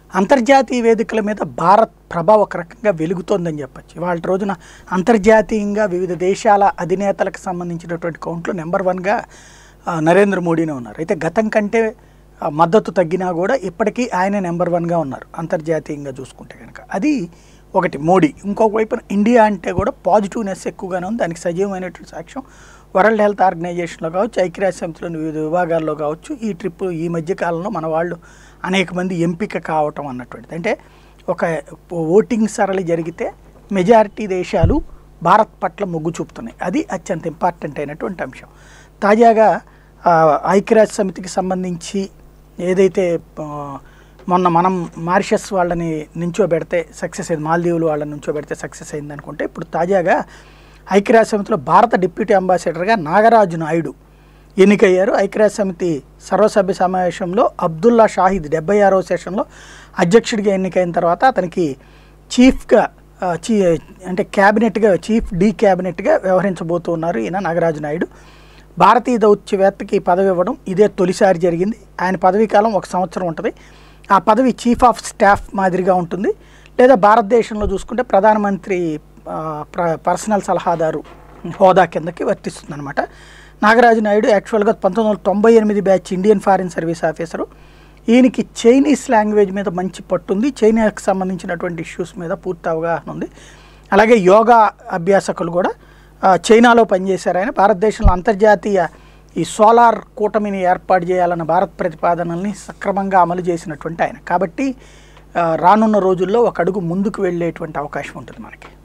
అంతర్జాతీయ వేదికల మీద భారత్ ప్రభావం ఒక రకంగా వెలుగుతోందని చెప్పచ్చు ఇవాళ రోజున అంతర్జాతీయంగా వివిధ దేశాల అధినేతలకు సంబంధించినటువంటి కౌంట్లో నెంబర్ వన్గా ఆ, నరేంద్ర మోడీనే ఉన్నారు అయితే గతం కంటే ఆ, మద్దతు తగ్గినా కూడా ఇప్పటికీ ఆయన నెంబర్ వన్గా ఉన్నారు అంతర్జాతీయంగా చూసుకుంటే కనుక అది ఒకటి మోడీ ఇంకొక వైపున ఇండియా అంటే కూడా పాజిటివ్నెస్ ఎక్కువగానే ఉంది దానికి సజీవమైనటువంటి సాక్ష్యం వరల్డ్ హెల్త్ ఆర్గనైజేషన్లో కావచ్చు ఐక్యరాజ్య సమితిలోని వివిధ విభాగాల్లో కావచ్చు ఈ ట్రిప్ ఈ మధ్య కాలంలో మన వాళ్ళు అనేక మంది ఎంపిక కావటం అన్నటువంటిది అంటే ఒక ఓటింగ్ సరళి జరిగితే మెజారిటీ దేశాలు భారత్ పట్ల మొగ్గు చూపుతున్నాయి అది అత్యంత ఇంపార్టెంట్ అయినటువంటి అంశం తాజాగా ఆ, ఐక్యరాజ్య సమితికి సంబంధించి ఏదైతే ఆ, మొన్న మనం మారిషస్ వాళ్ళని నించోబెడితే సక్సెస్ అయింది మాల్దీవులు వాళ్ళని నించోబెడితే సక్సెస్ అయింది అనుకుంటే ఇప్పుడు తాజాగా ఐక్యరాజ్య సమితిలో భారత డిప్యూటీ అంబాసిడర్గా నాగరాజు నాయుడు ఎన్నికయ్యారు ఐక్యరాజ్య సమితి సర్వసభ్య సమావేశంలో అబ్దుల్లా షాహిద్ డెబ్బై ఆరవ సెషన్లో అధ్యక్షుడిగా ఎన్నికైన తర్వాత అతనికి చీఫ్గా ఆ, చీ అంటే క్యాబినెట్గా చీఫ్ డి క్యాబినెట్గా వ్యవహరించబోతున్నారు ఈయన నాగరాజు నాయుడు భారతీయ దౌత్యవేత్తకి ఈ పదవి ఇవ్వడం ఇదే తొలిసారి జరిగింది ఆయన పదవీ కాలం ఒక సంవత్సరం ఉంటుంది ఆ పదవి చీఫ్ ఆఫ్ స్టాఫ్ మాదిరిగా ఉంటుంది లేదా భారతదేశంలో చూసుకుంటే ప్రధానమంత్రి ఆ, ప్ర పర్సనల్ సలహాదారు హోదా కిందకి వర్తిస్తుంది అనమాట నాగరాజు నాయుడు యాక్చువల్గా పంతొమ్మిది వందల తొంభై ఎనిమిది batch Indian foreign service officer ఈయనకి చైనీస్ లాంగ్వేజ్ మీద మంచి పట్టుంది చైనాకి సంబంధించినటువంటి ఇష్యూస్ మీద పూర్తి అవగాహన ఉంది అలాగే యోగా అభ్యాసకులు కూడా ఆ, చైనాలో పనిచేశారు ఆయన భారతదేశంలో అంతర్జాతీయ ఈ సోలార్ కూటమిని ఏర్పాటు చేయాలన్న భారత్ ప్రతిపాదనల్ని సక్రమంగా అమలు చేసినటువంటి ఆయన కాబట్టి ఆ, రానున్న రోజుల్లో ఒక అడుగు ముందుకు వెళ్ళేటువంటి అవకాశం ఉంటుంది మనకి